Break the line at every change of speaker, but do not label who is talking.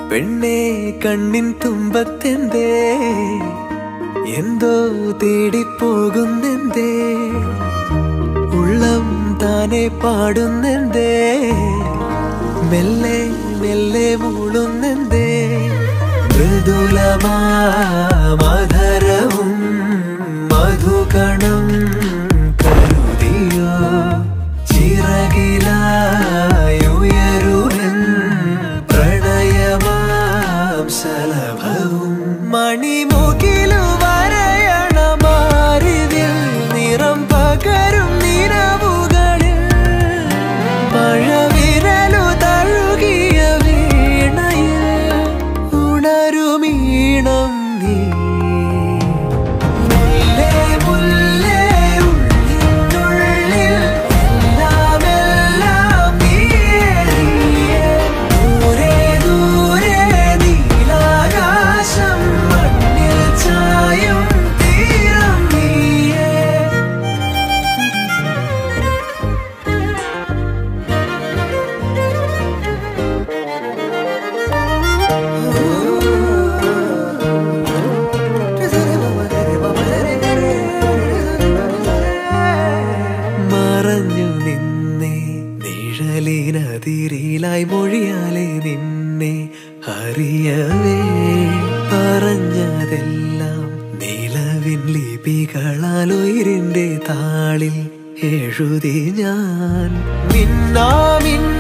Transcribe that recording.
പെണ്ണെ കണ്ണിൻ തുമ്പത്തെന്തേ എന്തോ തേടിപ്പോകുന്നെന്തേ ഉള്ളം താനെ പാടുന്നെന്തേ മെല്ലെ മെല്ലെ മൂളുന്നെന്തേ മൃദുലമാധരവും മധുകണം കരുതിയോ ചിറകിലായുയരുവൻ പ്രണയമാം ശലഭവും മണിമുകിലു വരയണമാരിതിൽ നിറം പകരും നിറവുകളിൽ മഴവിരലു തഴുകിയ വീണയിൽ ഉണരുമീണം നീ മുല്ലേ മുല്ലേ ഉള്ളിനുള്ളിൽ എല്ലാം എല്ലാം നീയേ നീയേ ദൂരെ ദൂരെ നീലാകാശം മണ്ണിൽ ചായും തീരം നീയേ മറഞ്ഞു നിന്നെ നിഴലിനതിരിലായി മൊഴിയാലെ നിന്നെ അറിയവേ പറഞ്ഞതെല്ലാം നിലവിൻ ലിപികളാൽ ഉയരിന്റെ താളിൽ എഴുതി ഞാൻ മിന്നാ മിന്ന